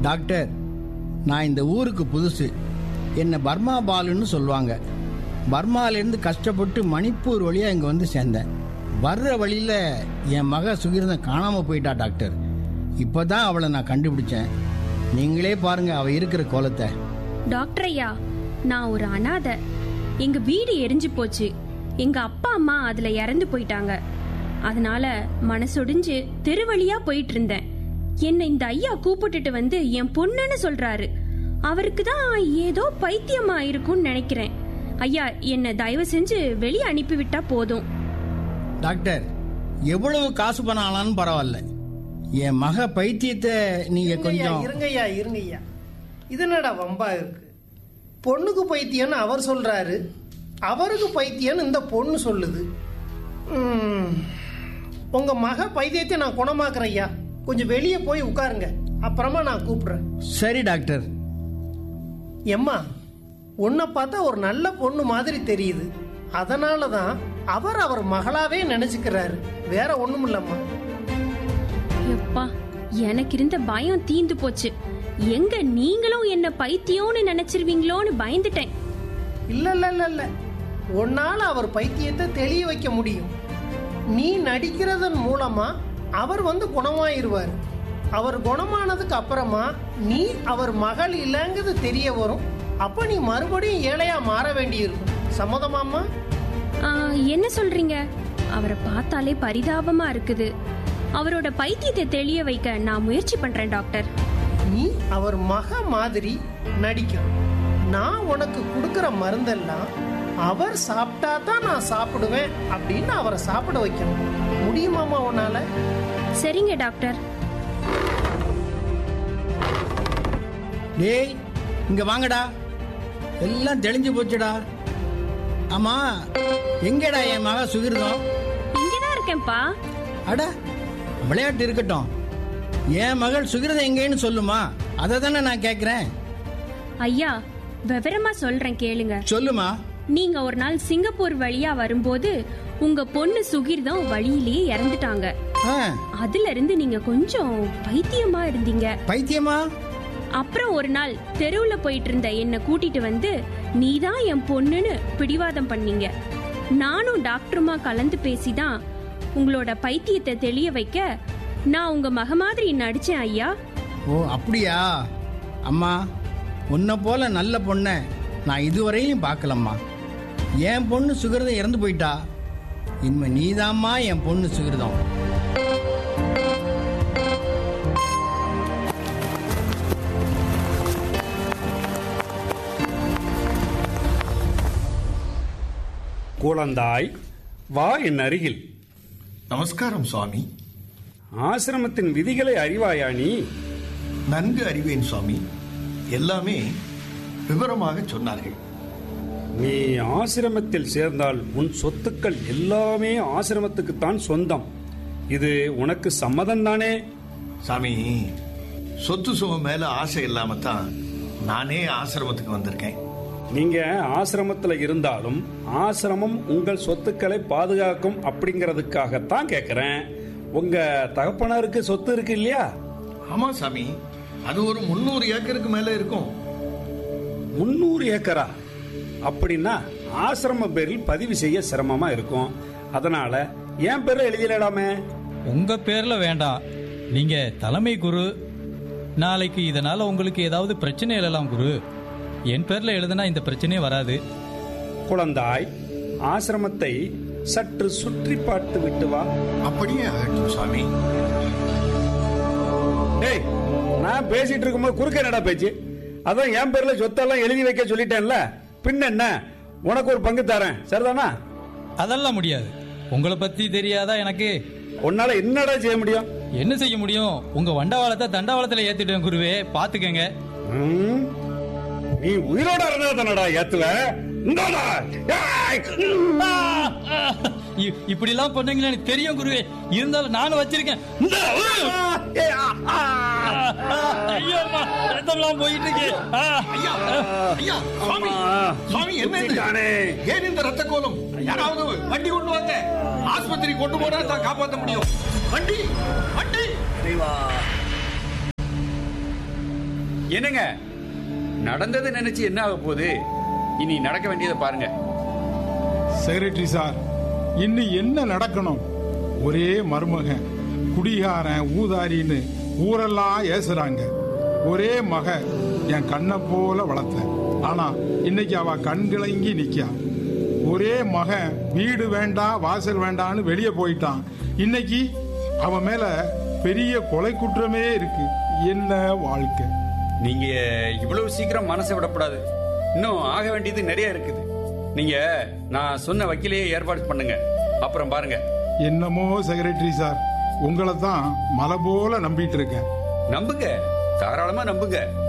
Doctor நான் இந்த ஊருக்கு புதுசு என்னை பர்மா பாலுன்னு சொல்லுவாங்க பர்மாலேருந்து கஷ்டப்பட்டு மணிப்பூர் வழியாக இங்கே வந்து சேர்ந்தேன் வர்ற வழியில் என் மக சுகிர்தன் காணாமல் போயிட்டா டாக்டர் இப்போ தான் அவளை நான் கண்டுபிடிச்சேன் நீங்களே பாருங்க அவள் இருக்கிற கோலத்தை டாக்டர் ஐயா நான் ஒரு அனாதை எங்க வீடு எரிஞ்சு போச்சு எங்க அப்பா அம்மா அதுல இறந்து போயிட்டாங்க அதனால மனசொடிஞ்சு தெருவழியா போயிட்டு இருந்தேன் என்னை இந்த ஐயா கூப்பிட்டுட்டு வந்து என் பொண்ணுன்னு சொல்றாரு அவருக்கு தான் ஏதோ பைத்தியமா இருக்கும்னு நினைக்கிறேன் ஐயா என்னை தயவு செஞ்சு வெளியே அனுப்பிவிட்டா போதும் டாக்டர் எவ்வளவு காசு பணம் ஆனாலும் பரவாயில்ல என் மக பைத்தியத்தை நீங்கள் இருங்கய்யா, கொஞ்சம் இருங்கய்யா இருங்கய்யா இது என்னடா வம்பா இருக்கு பொண்ணுக்கு பைத்தியம்னு அவர் சொல்றாரு அவருக்கு பைத்தியம்னு இந்த பொண்ணு சொல்லுது ம், உங்க மக பைத்தியத்தை நான் குணமாக்குறேன் ஐயா கொஞ்சம் வெளியே போய் உட்காருங்க அப்புறமா நான் கூப்பிடுறேன் சரி டாக்டர் எம்மா உன்னை பார்த்தா ஒரு நல்ல பொண்ணு மாதிரி தெரியுது அதனால தான் அவர் அவர் மகளாவே நினைச்சுக்கிறாரு வேற ஒண்ணும் இல்லம்மா எப்பா எனக்கு இருந்த பயம் தீந்து போச்சு எங்க நீங்களும் என்ன பைத்தியம்னு நினைச்சிருவீங்களோன்னு பயந்துட்டேன் இல்ல இல்ல இல்ல இல்ல உன்னால அவர் பைத்தியத்தை தெளிய வைக்க முடியும் நீ நடிக்கிறதன் மூலமா அவர் வந்து குணமாயிருவார் அவர் குணமானதுக்கு அப்புறமா நீ அவர் மகள் இல்லைங்கிறது தெரிய வரும் அப்ப நீ மறுபடியும் ஏழையா மாற வேண்டியிருக்கும் சம்மதமாம்மா ஆ, என்ன சொல்றீங்க அவரை பார்த்தாலே பரிதாபமா இருக்குது அவரோட பைத்தியத்தை தெளிய வைக்க நான் முயற்சி பண்றேன் டாக்டர் நீ அவர் மக மாதிரி நடிக்கணும் நான் உனக்கு கொடுக்கிற மருந்தெல்லாம் அவர் சாப்பிட்டா தான் நான் சாப்பிடுவேன் அப்படின்னு அவரை சாப்பிட வைக்கணும் முடியுமாமா உன்னால சரிங்க டாக்டர் டேய் இங்க வாங்கடா எல்லாம் தெளிஞ்சு போச்சுடா ஆமா எங்கடா என் மக சுகிர்தம் இங்கதான் இருக்கேன்ப்பா அட விளையாட்டு இருக்கட்டும் என் மகள் சுகிர்தம் எங்கேன்னு சொல்லுமா அதை தானே நான் கேட்குறேன் ஐயா விவரமா சொல்றேன் கேளுங்க சொல்லுமா நீங்க ஒரு நாள் சிங்கப்பூர் வழியா வரும்போது உங்க பொண்ணு சுகிர்தம் வழியிலேயே இறந்துட்டாங்க ஆ அதுல இருந்து நீங்க கொஞ்சம் பைத்தியமா இருந்தீங்க பைத்தியமா அப்புறம் ஒரு நாள் தெருவுல போயிட்டு இருந்த என்ன கூட்டிட்டு வந்து நீதான் என் பொண்ணுன்னு பிடிவாதம் பண்ணீங்க நானும் டாக்டருமா கலந்து பேசிதான் உங்களோட பைத்தியத்தை தெளிய வைக்க நான் உங்க மக மாதிரி நடிச்சேன் ஐயா ஓ அப்படியா அம்மா உன்னை போல நல்ல பொண்ணை நான் இதுவரையிலும் பார்க்கலம்மா என் பொண்ணு சுகிருதம் இறந்து போயிட்டா இனிமே நீதாம்மா என் பொண்ணு சுகிருதம் குழந்தாய் வா என் அருகில் நமஸ்காரம் சுவாமி ஆசிரமத்தின் விதிகளை அறிவாயா நீ நன்கு அறிவேன் சுவாமி எல்லாமே விவரமாக சொன்னார்கள் நீ ஆசிரமத்தில் சேர்ந்தால் உன் சொத்துக்கள் எல்லாமே ஆசிரமத்துக்குத்தான் சொந்தம் இது உனக்கு சம்மதம் தானே சாமி சொத்து சுகம் மேல ஆசை இல்லாம தான் நானே ஆசிரமத்துக்கு வந்திருக்கேன் நீங்க ஆசிரமத்துல இருந்தாலும் ஆசிரமம் உங்கள் சொத்துக்களை பாதுகாக்கும் அப்படிங்கறதுக்காகத்தான் கேக்குறேன் உங்க தகப்பனாருக்கு சொத்து இருக்கு இல்லையா ஆமா சாமி அது ஒரு முன்னூறு ஏக்கருக்கு மேல இருக்கும் முன்னூறு ஏக்கரா அப்படின்னா ஆசிரம பேரில் பதிவு செய்ய சிரமமா இருக்கும் அதனால என் பேர்ல எழுதிடலாமே உங்க பேர்ல வேண்டாம் நீங்க தலைமை குரு நாளைக்கு இதனால உங்களுக்கு ஏதாவது பிரச்சனை எழலாம் குரு என் பேர்ல எழுதுனா இந்த பிரச்சனையே வராது குழந்தாய் ஆசிரமத்தை சற்று சுற்றி பார்த்து விட்டு வா அப்படியே ஆகட்டும் சாமி டேய் நான் பேசிட்டு இருக்கும்போது குறுக்க என்னடா பேச்சு அதான் என் பேர்ல சொத்தெல்லாம் எழுதி வைக்க சொல்லிட்டேன்ல பின்ன என்ன உனக்கு ஒரு பங்கு தரேன் சரிதானா அதெல்லாம் முடியாது உங்களை பத்தி தெரியாதா எனக்கு உன்னால என்னடா செய்ய முடியும் என்ன செய்ய முடியும் உங்க வண்டவாளத்தை தண்டவாளத்துல ஏத்திட்டேன் குருவே பாத்துக்கங்க ம்? நீ உயிரோட இருந்தா தானடா ஏத்துவ இந்தாடா. ஏய்! இப்படி எல்லாம் பண்ணீங்களா எனக்கு தெரியும் குருவே இருந்தாலும் நானும் வச்சிருக்கேன் இந்தா, ஏய், ஆ, ஆ. ஐயோ அம்மா, ரத்தம்லாம் போயிட்டு இருக்கு ஆ. ஐயா ஐயா சுவாமி சுவாமி என்ன இது குத்திட்டானே. ஏன் இந்த ரத்த கோலம் யாராவது வண்டி கொண்டு வாங்க ஆஸ்பத்திரி கொண்டு போனா தான் காப்பாற்ற முடியும் வண்டி வண்டி என்னங்க நடந்ததை நினைச்சு என்ன ஆக போகுது இனி நடக்க வேண்டியதை பாருங்க செக்ரட்டரி சார் இன்னும் என்ன நடக்கணும் ஒரே மருமகன் குடிகாரன் ஊதாரின்னு ஊரெல்லாம் ஏசுறாங்க ஒரே மக என் கண்ணை போல வளர்த்தேன் ஆனா இன்னைக்கு அவ கண்கிளங்கி நிக்கா ஒரே மகன் வீடு வேண்டாம் வாசல் வேண்டான்னு வெளியே போயிட்டான் இன்னைக்கு அவன் மேல பெரிய கொலை குற்றமே இருக்கு என்ன வாழ்க்கை நீங்க இவ்வளவு சீக்கிரம் மனசை விடக்கூடாது இன்னும் ஆக வேண்டியது நிறைய இருக்குது நீங்க நான் சொன்ன வக்கீலையே ஏற்பாடு பண்ணுங்க அப்புறம் பாருங்க என்னமோ செக்ரட்டரி சார் உங்களை தான் மலை போல நம்பிட்டு இருக்கேன் நம்புங்க தாராளமா நம்புங்க